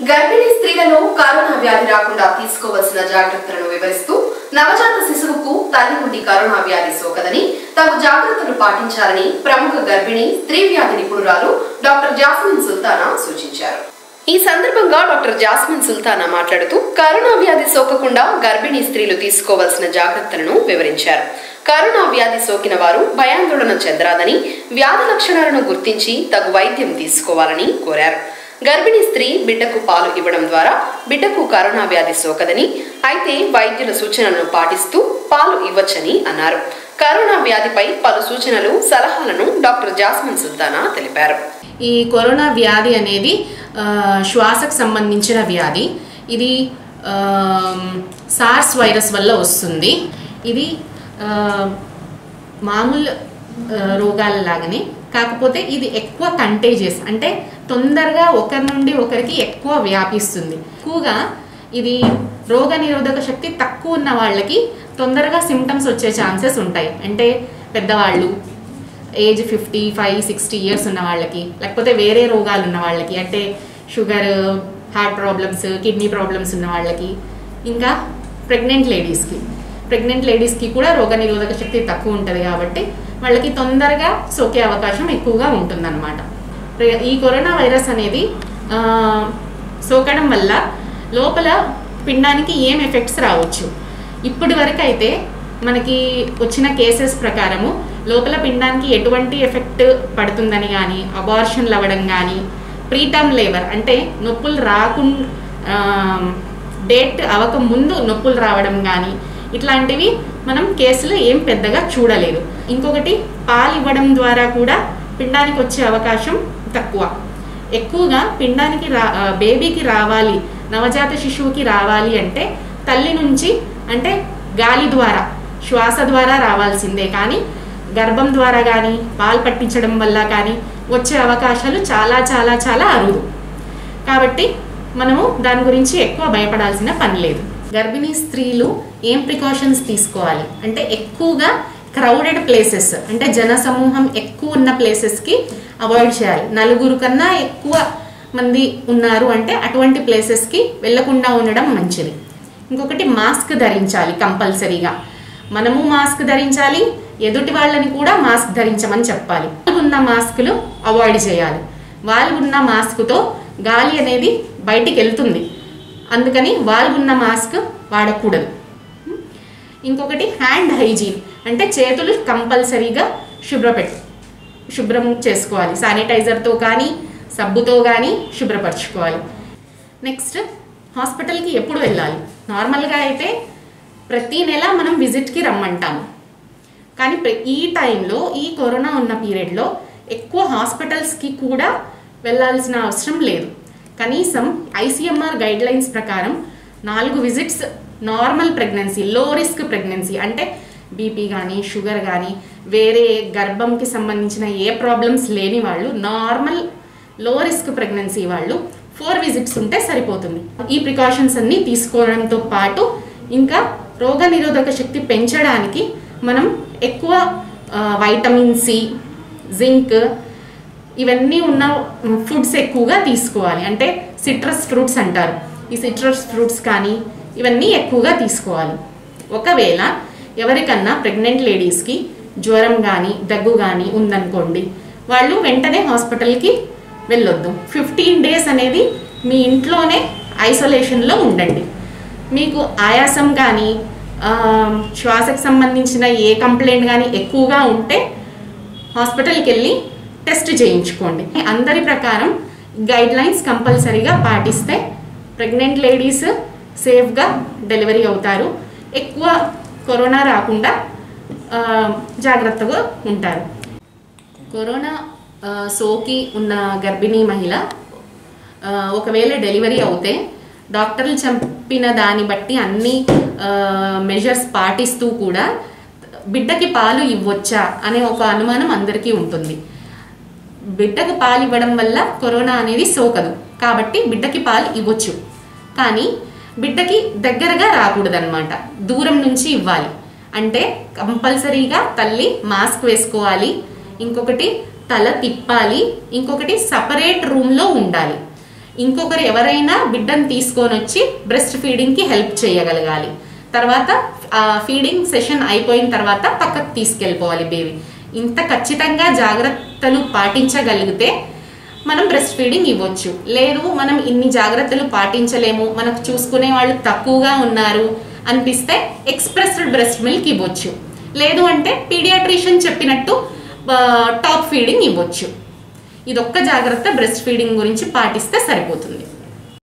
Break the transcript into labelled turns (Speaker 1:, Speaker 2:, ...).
Speaker 1: గర్భిణీ స్త్రీలలో కరోనా వ్యాధి రాకుండా తీసుకోవాల్సిన జాగ్రత్తలను వివరిస్తూ నవజాత శిశువుకు తల్లి నుండి కరోనా వ్యాధి సోకదని తగు జాగ్రత్తలు పాటించాలని ప్రముఖ గర్భిణీ స్త్రీ వ్యాధి నిపుణురాలు డాక్టర్ జాస్మిన్ సుల్తానా సూచించారు ఈ సందర్భంగా డాక్టర్ జాస్మిన్ సుల్తానా మాట్లాడుతూ కరోనా వ్యాధి సోకకుండా గర్భిణీ స్త్రీలు తీసుకోవాల్సిన జాగ్రత్తలను వివరించారు కరోనా వ్యాధి సోకిన వారు భయాందోళన చెందరాదని వ్యాధి లక్షణాలను గుర్తించి తగు వైద్యం తీసుకోవాలని కోరారు గర్భిణీ స్త్రీ బిడ్డకు పాలు ఇవ్వడం ద్వారా బిడ్డకు కరోనా వ్యాధి సోకదని అయితే వైద్యుల సూచనలను పాటిస్తూ పాలు ఇవ్వచ్చని అన్నారు కరోనా వ్యాధిపై పలు సూచనలు సలహాలను డాక్టర్ జాస్మిన్ సుల్తానా తెలిపారు
Speaker 2: ఈ కరోనా వ్యాధి అనేది ఆ, శ్వాసకు సంబంధించిన వ్యాధి ఇది ఆ, సార్స్ వైరస్ వల్ల వస్తుంది ఇది ఆ, మామూలు ఆ, రోగాల లాగానే కాకపోతే ఇది ఎక్కువ కంటేజియస్ అంటే తొందరగా ఒకరి నుండి ఒకరికి ఎక్కువ వ్యాపిస్తుంది ఎక్కువగా ఇది రోగ నిరోధక శక్తి తక్కువ ఉన్న వాళ్ళకి తొందరగా సిమ్టమ్స్ వచ్చే ఛాన్సెస్ ఉంటాయి అంటే పెద్దవాళ్ళు age fifty five sixty years ఉన్న వాళ్ళకి లేకపోతే వేరే రోగాలు ఉన్న వాళ్ళకి అంటే sugar heart problems kidney problems ఉన్న వాళ్ళకి ఇంకా ప్రెగ్నెంట్ లేడీస్కి ప్రెగ్నెంట్ లేడీస్కి కూడా రోగనిరోధక శక్తి తక్కువ ఉంటుంది కాబట్టి వాళ్ళకి తొందరగా సోకే అవకాశం ఎక్కువగా ఉంటుందన్నమాట ప్ర- ఈ కరోనా వైరస్ అనేది ఆ, సోకడం వల్ల లోపల పిండానికి ఏం ఎఫెక్ట్స్ రావచ్చు ఇప్పటి వరకు అయితే మనకి వచ్చిన కేసెస్ ప్రకారము లోపల పిండానికి ఎటువంటి ఎఫెక్ట్ పడుతుందని కానీ అబార్షన్లు అవ్వడం కానీ ప్రీటర్మ్ లేబర్ అంటే నొప్పులు రాకుండా డేట్ అవ్వక ముందు నొప్పులు రావడం కానీ ఇట్లాంటివి మనం కేసులు ఏం పెద్దగా చూడలేదు ఇంకొకటి పాలు ఇవ్వడం ద్వారా కూడా పిండానికి వచ్చే అవకాశం తక్కువ ఎక్కువగా పిండానికి రా ఆ, బేబీకి రావాలి నవజాత శిశువుకి రావాలి అంటే తల్లి నుంచి అంటే గాలి ద్వారా శ్వాస ద్వారా రావాల్సిందే కానీ గర్భం ద్వారా కానీ పాలు పట్టించడం వల్ల కానీ వచ్చే అవకాశాలు చాలా చాలా చాలా అరుదు కాబట్టి మనము దాని గురించి ఎక్కువ భయపడాల్సిన పని లేదు గర్భిణీ స్త్రీలు ఏం ప్రికాషన్స్ తీసుకోవాలి అంటే ఎక్కువగా క్రౌడెడ్ ప్లేసెస్ అంటే జన సమూహం ఎక్కువ ఉన్న ప్లేసెస్కి అవాయిడ్ చేయాలి నలుగురు కన్నా ఎక్కువ మంది ఉన్నారు అంటే అటువంటి ప్లేసెస్కి వెళ్లకుండా ఉండడం మంచిది ఇంకొకటి మాస్క్ ధరించాలి కంపల్సరీగా మనము మాస్క్ ధరించాలి ఎదుటి వాళ్ళని కూడా మాస్క్ ధరించమని చెప్పాలి వాళ్ళు ఉన్న మాస్కులు అవాయిడ్ చేయాలి వాళ్ళు ఉన్న మాస్క్తో గాలి అనేది బయటికి వెళ్తుంది అందుకని వాళ్ళు ఉన్న మాస్క్ వాడకూడదు ఇంకొకటి హ్యాండ్ హైజీన్ అంటే చేతులు కంపల్సరీగా శుభ్రపెట్టు శుభ్రం చేసుకోవాలి శానిటైజర్తో కానీ సబ్బుతో కానీ శుభ్రపరచుకోవాలి నెక్స్ట్ హాస్పిటల్కి ఎప్పుడు వెళ్ళాలి నార్మల్గా అయితే ప్రతి నెల మనం విజిట్కి రమ్మంటాము కానీ ప్ర- ఈ టైంలో ఈ కరోనా ఉన్న పీరియడ్లో ఎక్కువ హాస్పిటల్స్కి కూడా వెళ్ళాల్సిన అవసరం లేదు కనీసం ఐసీఎంఆర్ గైడ్ లైన్స్ ప్రకారం నాలుగు visits normal pregnancy low risk pregnancy అంటే బీపీ కానీ షుగర్ కానీ వేరే గర్భంకి సంబంధించిన ఏ ప్రాబ్లమ్స్ లేని వాళ్ళు నార్మల్ లో రిస్క్ ప్రెగ్నెన్సీ వాళ్ళు ఫోర్ విజిట్స్ ఉంటే సరిపోతుంది ఈ ప్రికాషన్స్ అన్నీ తీసుకోవడంతో పాటు ఇంకా రోగ నిరోధక శక్తి పెంచడానికి మనం ఎక్కువ ఆ, వైటమిన్ సి జింక్ ఇవన్నీ ఉన్న ఫుడ్స్ ఎక్కువగా తీసుకోవాలి అంటే సిట్రస్ ఫ్రూట్స్ అంటారు ఈ సిట్రస్ ఫ్రూట్స్ కానీ ఇవన్నీ ఎక్కువగా తీసుకోవాలి ఒకవేళ ఎవరికన్నా ప్రెగ్నెంట్ లేడీస్కి జ్వరం కానీ దగ్గు కానీ ఉందనుకోండి వాళ్ళు వెంటనే హాస్పిటల్కి వెళ్ళొద్దు ఫిఫ్టీన్ డేస్ అనేది మీ ఇంట్లోనే ఐసోలేషన్లో ఉండండి మీకు ఆయాసం కానీ ఆ, శ్వాసకు సంబంధించిన ఏ కంప్లైంట్ కానీ ఎక్కువగా ఉంటే హాస్పిటల్కి వెళ్ళి టెస్ట్ చేయించుకోండి అందరి ప్రకారం గైడ్ లైన్స్ కంపల్సరీగా పాటిస్తే ప్రెగ్నెంట్ లేడీస్ సేఫ్గా డెలివరీ అవుతారు ఎక్కువ కరోనా రాకుండా ఆ, జాగ్రత్తగా ఉంటారు కరోనా ఆ, సోకి ఉన్న గర్భిణీ మహిళ ఆ, ఒకవేళ డెలివరీ అవుతే డాక్టర్లు చెప్పిన దాన్ని బట్టి అన్ని మెజర్స్ పాటిస్తూ కూడా బిడ్డకి పాలు ఇవ్వొచ్చా అనే ఒక అనుమానం అందరికీ ఉంటుంది బిడ్డకు పాలు ఇవ్వడం వల్ల కరోనా అనేది సోకదు కాబట్టి బిడ్డకి పాలు ఇవ్వచ్చు కానీ బిడ్డకి దగ్గరగా రాకూడదన్నమాట దూరం నుంచి ఇవ్వాలి అంటే కంపల్సరీగా తల్లి మాస్క్ వేసుకోవాలి ఇంకొకటి తల తిప్పాలి ఇంకొకటి సపరేట్ రూమ్లో ఉండాలి ఇంకొకరు ఎవరైనా బిడ్డను తీసుకొని వచ్చి బ్రెస్ట్ ఫీడింగ్కి హెల్ప్ చేయగలగాలి తర్వాత ఫీడింగ్ సెషన్ అయిపోయిన తర్వాత పక్కకు తీసుకెళ్ళిపోవాలి బేబీ ఇంత ఖచ్చితంగా జాగ్రత్తలు పాటించగలిగితే మనం బ్రెస్ట్ ఫీడింగ్ ఇవ్వచ్చు లేదు మనం ఇన్ని జాగ్రత్తలు పాటించలేము మనకు చూసుకునే వాళ్ళు తక్కువగా ఉన్నారు అనిపిస్తే ఎక్స్ప్రెస్డ్ బ్రెస్ట్ మిల్క్ ఇవ్వచ్చు లేదు అంటే పీడియాట్రిషియన్ చెప్పినట్టు టాప్ ఫీడింగ్ ఇవ్వచ్చు ఇదొక్క జాగ్రత్త బ్రెస్ట్ ఫీడింగ్ గురించి పాటిస్తే సరిపోతుంది